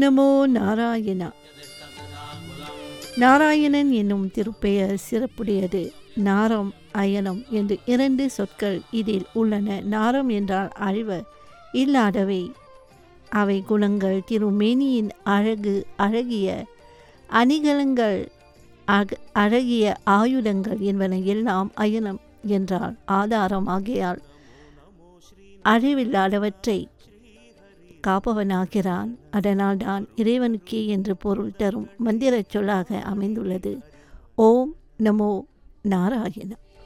நமோ நாராயணா நாராயணன் என்னும் திருப்பெயர் சிறப்புடையது நாரம் அயனம் என்று இரண்டு சொற்கள் இதில் உள்ளன நாரம் என்றால் அழிவு இல்லாதவை அவை குணங்கள் திருமேனியின் அழகு அழகிய அணிகலங்கள் அக அழகிய ஆயுதங்கள் என்பன எல்லாம் அயனம் என்றால் ஆதாரம் ஆகையால் அழிவில்லாதவற்றை காப்பவனாகிறான் அதனால்தான் இறைவனுக்கே என்று பொருள் தரும் மந்திரச் சொல்லாக அமைந்துள்ளது ஓம் நமோ நாராயண